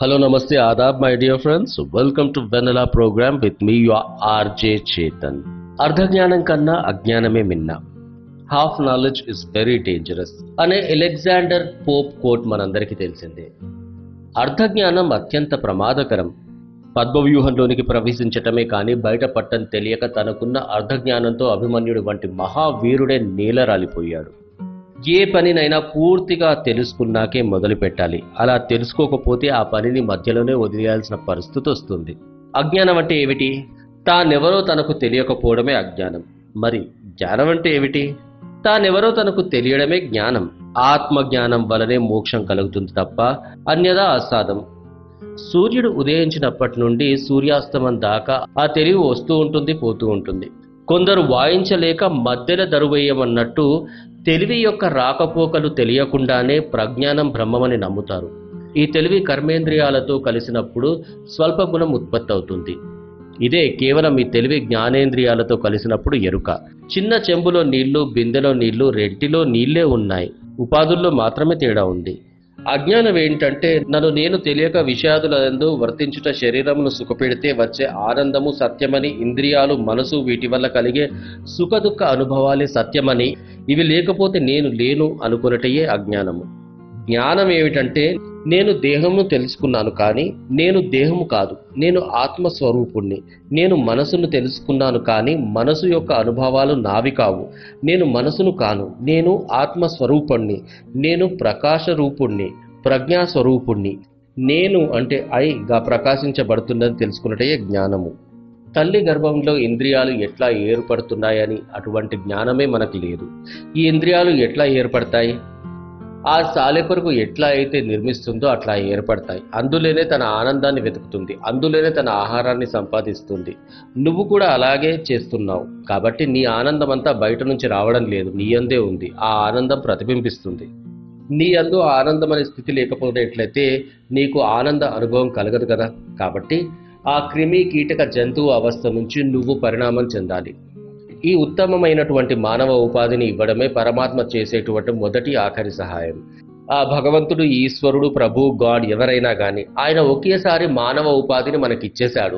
Hello, Namaste, Adab, my dear friends. Welcome to Vanilla program with me, your RJ Chetan. అర్ధజ్ఞానం కన్నా అజ్ఞానమే మిన్న half knowledge is very dangerous అనే Alexander Pope quote మనందరికీ తెలిసిందే అర్ధజ్ఞానం అత్యంత ప్రమాదకరం పద్మవ్యూహంలోనికి ప్రవేశించటమే కానీ బయటపట్టని తెలియక తనకున్న అర్ధజ్ఞానంతో అభిమన్యుడు వంటి మహావీరుడే నీలరాలిపోయాడు ఏ పనినైనా పూర్తిగా తెలుసుకున్నాకే మొదలు పెట్టాలి అలా తెలుసుకోకపోతే ఆ పనిని మధ్యలోనే వదిలేయాల్సిన పరిస్థితి వస్తుంది అజ్ఞానం అంటే ఏమిటి తానెవరో తనకు తెలియకపోవడమే అజ్ఞానం మరి జ్ఞానం అంటే ఏమిటి తానెవరో తనకు తెలియడమే జ్ఞానం ఆత్మ జ్ఞానం వలనే మోక్షం కలుగుతుంది తప్ప అన్యదా అసాధం సూర్యుడు ఉదయించినప్పటి నుండి సూర్యాస్తమం దాకా ఆ తెలివి వస్తూ ఉంటుంది పోతూ ఉంటుంది కొందరు వాయించలేక మధ్యలో దరువేయమన్నట్టు తెలివి యొక్క రాకపోకలు తెలియకుండానే ప్రజ్ఞానం బ్రహ్మమని నమ్ముతారు ఈ తెలివి కర్మేంద్రియాలతో కలిసినప్పుడు స్వల్ప గుణం ఉత్పత్తి అవుతుంది ఇదే కేవలం ఈ తెలివి జ్ఞానేంద్రియాలతో కలిసినప్పుడు ఎరుక చిన్న చెంబులో నీళ్లు బిందెలో నీళ్లు రెంటిలో నీళ్లే ఉన్నాయి ఉపాధుల్లో మాత్రమే తేడా ఉంది అజ్ఞానం ఏంటంటే నన్ను నేను తెలియక విషాదులందు వర్తించుట శరీరమును సుఖపెడితే వచ్చే ఆనందము సత్యమని ఇంద్రియాలు మనసు వీటి వల్ల కలిగే సుఖ దుఃఖ అనుభవాలే సత్యమని ఇవి లేకపోతే నేను లేను అనుకున్నటయే అజ్ఞానము జ్ఞానం ఏమిటంటే నేను దేహమును తెలుసుకున్నాను కానీ నేను దేహము కాదు నేను ఆత్మస్వరూపుణ్ణి నేను మనసును తెలుసుకున్నాను కానీ మనసు యొక్క అనుభవాలు నావి కావు నేను మనసును కాను నేను ఆత్మస్వరూపుణ్ణి నేను ప్రకాశ రూపుణ్ణి ప్రజ్ఞాస్వరూపుణ్ణి నేను అంటే ఐగా ప్రకాశించబడుతున్నది తెలుసుకున్నటే జ్ఞానము తల్లి గర్భంలో ఇంద్రియాలు ఎట్లా ఏర్పడుతున్నాయని అటువంటి జ్ఞానమే మనకు లేదు ఈ ఇంద్రియాలు ఎట్లా ఏర్పడతాయి ఆ సాలెకొరకు ఎట్లా అయితే నిర్మిస్తుందో అట్లా ఏర్పడతాయి అందులోనే తన ఆనందాన్ని వెతుకుతుంది అందులోనే తన ఆహారాన్ని సంపాదిస్తుంది నువ్వు కూడా అలాగే చేస్తున్నావు కాబట్టి నీ ఆనందం అంతా బయట నుంచి రావడం లేదు నీ అందే ఉంది ఆ ఆనందం ప్రతిబింబిస్తుంది నీ అందు ఆనందం అనే స్థితి లేకపోయినట్లయితే నీకు ఆనంద అనుభవం కలగదు కదా కాబట్టి ఆ క్రిమి కీటక జంతువు అవస్థ నుంచి నువ్వు పరిణామం చెందాలి ఈ ఉత్తమమైనటువంటి మానవ ఉపాధిని ఇవ్వడమే పరమాత్మ చేసేటువంటి మొదటి ఆఖరి సహాయం ఆ భగవంతుడు ఈశ్వరుడు ప్రభు గాడ్ ఎవరైనా గాని ఆయన ఒకేసారి మానవ ఉపాధిని మనకిచ్చేశాడు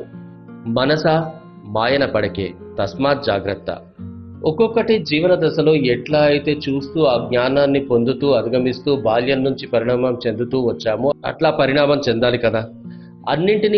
మనస మాయన పడకే తస్మాత్ జాగ్రత్త ఒక్కొక్కటి జీవన దశలో ఎట్లా అయితే చూస్తూ ఆ జ్ఞానాన్ని పొందుతూ అధిగమిస్తూ బాల్యం నుంచి పరిణామం చెందుతూ వచ్చామో అట్లా పరిణామం చెందాలి కదా అన్నింటినీ